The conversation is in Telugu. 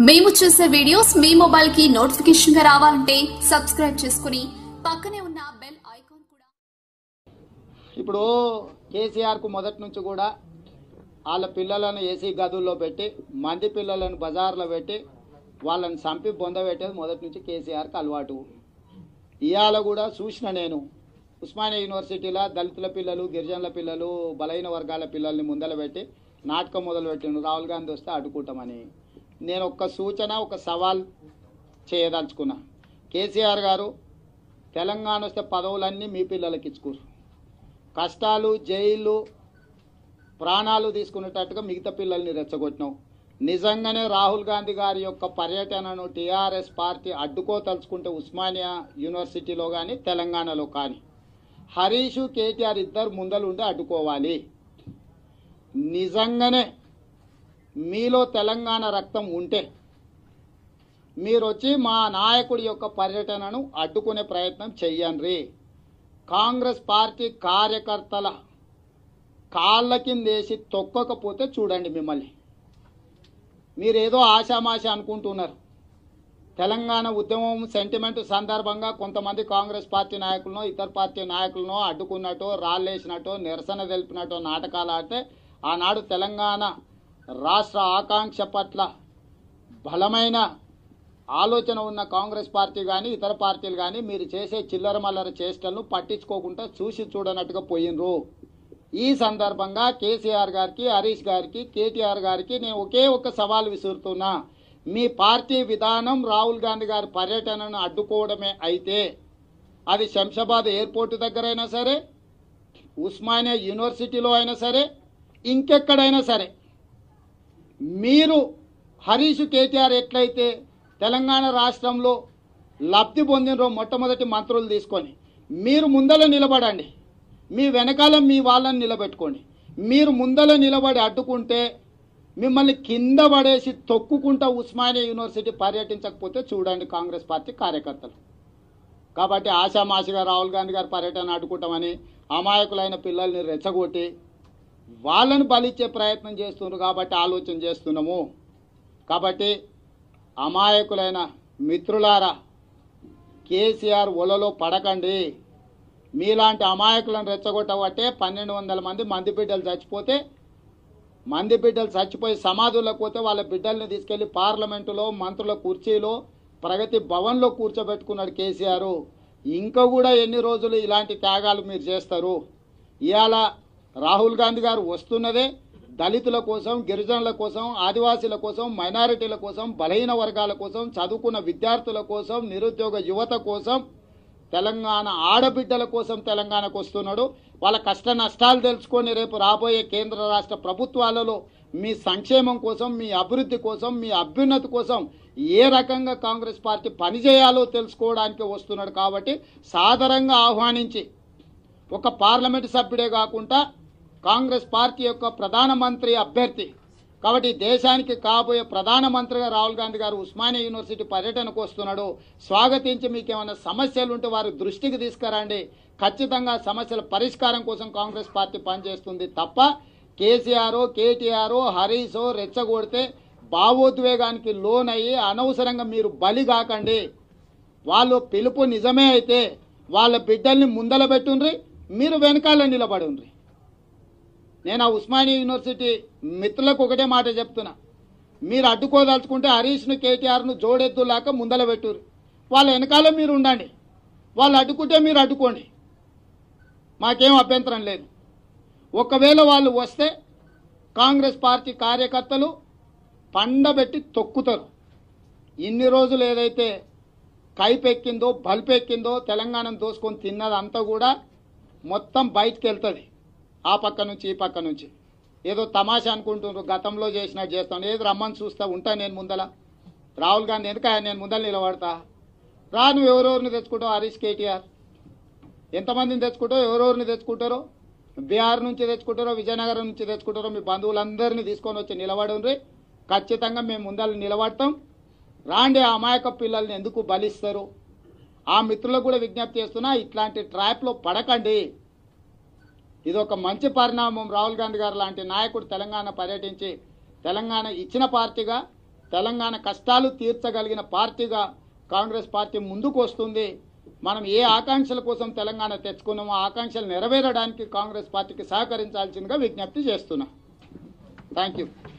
మేము చేసే వీడియోస్ మీ మొబైల్ కి నోటిఫికేషన్ గా రావాలంటే సబ్స్క్రైబ్ చేసుకుని పక్కనే ఉన్న బెల్ ఐకాన్ కూడా ఇప్పుడు కేసీఆర్కు మొదటి నుంచి కూడా వాళ్ళ పిల్లలను ఏసీ గదుల్లో పెట్టి మంది పిల్లలను బజార్లో పెట్టి వాళ్ళని చంపి బొందబెట్టేది మొదటి నుంచి కేసీఆర్కి అలవాటు ఇవాళ కూడా చూసిన నేను ఉస్మానియా యూనివర్సిటీలో దళితుల పిల్లలు గిరిజనుల పిల్లలు బలహీన వర్గాల పిల్లల్ని ముందల పెట్టి నాటకం మొదలుపెట్టిండు రాహుల్ గాంధీ వస్తే అడ్డుకుంటామని నేను ఒక సూచన ఒక సవాల్ చేయదలుచుకున్నా కేసీఆర్ గారు తెలంగాణ వస్తే పదవులన్నీ మీ పిల్లలకి ఇచ్చుకోరు కష్టాలు జైళ్ళు ప్రాణాలు తీసుకునేటట్టుగా మిగతా పిల్లల్ని రెచ్చగొట్టినావు నిజంగానే రాహుల్ గాంధీ గారి యొక్క పర్యటనను టీఆర్ఎస్ పార్టీ అడ్డుకోదలుచుకుంటే ఉస్మానియా యూనివర్సిటీలో కానీ తెలంగాణలో కానీ హరీష్ కేటీఆర్ ఇద్దరు ముందలుండి అడ్డుకోవాలి నిజంగానే మీలో తెలంగాణ రక్తం ఉంటే మీరు వచ్చి మా నాయకుడి యొక్క పర్యటనను అడ్డుకునే ప్రయత్నం చెయ్యండి కాంగ్రెస్ పార్టీ కార్యకర్తల కాళ్ళ కిందేసి తొక్కకపోతే చూడండి మిమ్మల్ని మీరేదో ఆశామాష అనుకుంటున్నారు తెలంగాణ ఉద్యమం సెంటిమెంట్ సందర్భంగా కొంతమంది కాంగ్రెస్ పార్టీ నాయకులను ఇతర పార్టీ నాయకులను అడ్డుకున్నట్టు రాళ్ళేసినట్టు నిరసన తెలిపినట్టు నాటకాలు ఆడితే ఆనాడు తెలంగాణ రాష్ట్ర ఆకాంక్ష పట్ల బలమైన ఆలోచన ఉన్న కాంగ్రెస్ పార్టీ కానీ ఇతర పార్టీలు కానీ మీరు చేసే చిల్లర మల్లర చేష్టలను పట్టించుకోకుండా చూసి చూడనట్టుగా పోయినరు ఈ సందర్భంగా కేసీఆర్ గారికి హరీష్ గారికి కేటీఆర్ గారికి నేను ఒకే ఒక సవాల్ విసురుతున్నా మీ పార్టీ విధానం రాహుల్ గాంధీ గారి పర్యటనను అడ్డుకోవడమే అయితే అది శంషాబాద్ ఎయిర్పోర్ట్ దగ్గరైనా సరే ఉస్మానియా యూనివర్సిటీలో అయినా సరే ఇంకెక్కడైనా సరే మీరు హరీష్ కేటీఆర్ ఎట్లయితే తెలంగాణ రాష్ట్రంలో లబ్ధి పొందినరో మొట్టమొదటి మంత్రులు తీసుకొని మీరు ముందల నిలబడండి మీ వెనకాల మీ వాళ్ళని నిలబెట్టుకోండి మీరు ముందల నిలబడి అడ్డుకుంటే మిమ్మల్ని కింద పడేసి తొక్కుకుంటా ఉస్మానియా యూనివర్సిటీ పర్యటించకపోతే చూడండి కాంగ్రెస్ పార్టీ కార్యకర్తలు కాబట్టి ఆశామాషిగా రాహుల్ గాంధీ గారి పర్యటన అడ్డుకుంటామని అమాయకులైన పిల్లల్ని రెచ్చగొట్టి వాళ్ళని బలిచ్చే ప్రయత్నం చేస్తున్నారు కాబట్టి ఆలోచన చేస్తున్నాము కాబట్టి అమాయకులైన మిత్రులారా కేసీఆర్ ఒలలో పడకండి మీలాంటి అమాయకులను రెచ్చగొట్టబట్టే పన్నెండు వందల మంది మంది బిడ్డలు చచ్చిపోతే మంది బిడ్డలు చచ్చిపోయి సమాధులకు పోతే వాళ్ళ బిడ్డల్ని తీసుకెళ్లి పార్లమెంటులో మంత్రుల కుర్చీలో ప్రగతి భవన్లో కూర్చోబెట్టుకున్నాడు కేసీఆర్ ఇంకా కూడా ఎన్ని రోజులు ఇలాంటి త్యాగాలు మీరు చేస్తారు ఇవాళ రాహుల్ గాంధీ గారు వస్తున్నదే దళితుల కోసం గిరిజనుల కోసం ఆదివాసీల కోసం మైనారిటీల కోసం బలహీన వర్గాల కోసం చదువుకున్న విద్యార్థుల కోసం నిరుద్యోగ యువత కోసం తెలంగాణ ఆడబిడ్డల కోసం తెలంగాణకు వస్తున్నాడు వాళ్ళ కష్ట నష్టాలు తెలుసుకొని రేపు రాబోయే కేంద్ర రాష్ట్ర ప్రభుత్వాలలో మీ సంక్షేమం కోసం మీ అభివృద్ధి కోసం మీ అభ్యున్నతి కోసం ఏ రకంగా కాంగ్రెస్ పార్టీ పనిచేయాలో తెలుసుకోవడానికి వస్తున్నాడు కాబట్టి సాదరంగా ఆహ్వానించి ఒక పార్లమెంటు సభ్యుడే కాకుండా కాంగ్రెస్ పార్టీ యొక్క ప్రధానమంత్రి అభ్యర్థి కాబట్టి దేశానికి కాబోయే ప్రధానమంత్రిగా రాహుల్ గాంధీ గారు ఉస్మానియా యూనివర్సిటీ పర్యటనకు వస్తున్నాడు స్వాగతించి మీకు ఏమైనా సమస్యలు ఉంటే వారి దృష్టికి తీసుకురండి ఖచ్చితంగా సమస్యల పరిష్కారం కోసం కాంగ్రెస్ పార్టీ పనిచేస్తుంది తప్ప కేసీఆర్ కేటీఆర్ హరీష్ రెచ్చగొడితే భావోద్వేగానికి లోనయ్యి అనవసరంగా మీరు బలి కాకండి వాళ్ళు పిలుపు నిజమే అయితే వాళ్ళ బిడ్డల్ని ముందల పెట్టుండ్రి మీరు వెనకాల నిలబడి ఉండ్రి నేను ఆ ఉస్మానియా యూనివర్సిటీ మిత్రులకు ఒకటే మాట చెప్తున్నా మీరు అడ్డుకోదలుచుకుంటే హరీష్ను కేటీఆర్ను జోడెద్దులాక ముందల పెట్టురు వాళ్ళ వెనకాల మీరు ఉండండి వాళ్ళు అడ్డుకుంటే మీరు అడ్డుకోండి మాకేం అభ్యంతరం లేదు ఒకవేళ వాళ్ళు వస్తే కాంగ్రెస్ పార్టీ కార్యకర్తలు పండబెట్టి తొక్కుతారు ఇన్ని రోజులు ఏదైతే కైపెక్కిందో బల్పెక్కిందో తెలంగాణను దోసుకొని తిన్నదంతా కూడా మొత్తం బయటికి వెళ్తుంది ఆ పక్క నుంచి ఈ పక్క నుంచి ఏదో తమాషా అనుకుంటున్నారు గతంలో చేసినట్టు చేస్తాను ఏది రమ్మని చూస్తా ఉంటా నేను ముందల రాహుల్ గాంధీ ఎందుక నేను ముందర నిలబడతా రా నువ్వు ఎవరెవరిని తెచ్చుకుంటావు హరీష్ కేటీఆర్ ఎంతమందిని తెచ్చుకుంటావు ఎవరెవరిని తెచ్చుకుంటారో బీహార్ నుంచి తెచ్చుకుంటారో విజయనగరం నుంచి తెచ్చుకుంటారో మీ బంధువులందరినీ తీసుకొని వచ్చి నిలబడండి ఖచ్చితంగా మేము ముందర నిలబడతాం రాండి ఆ అమాయక పిల్లల్ని ఎందుకు బలిస్తారు ఆ మిత్రులకు కూడా విజ్ఞప్తి చేస్తున్నా ఇట్లాంటి ట్రాప్లో పడకండి ఇది ఒక మంచి పరిణామం రాహుల్ గాంధీ గారు లాంటి నాయకుడు తెలంగాణ పర్యటించి తెలంగాణ ఇచ్చిన పార్టీగా తెలంగాణ కష్టాలు తీర్చగలిగిన పార్టీగా కాంగ్రెస్ పార్టీ ముందుకు వస్తుంది మనం ఏ ఆకాంక్షల కోసం తెలంగాణ తెచ్చుకున్నామో ఆ ఆకాంక్షలు నెరవేరడానికి కాంగ్రెస్ పార్టీకి సహకరించాల్సిందిగా విజ్ఞప్తి చేస్తున్నా థ్యాంక్ యూ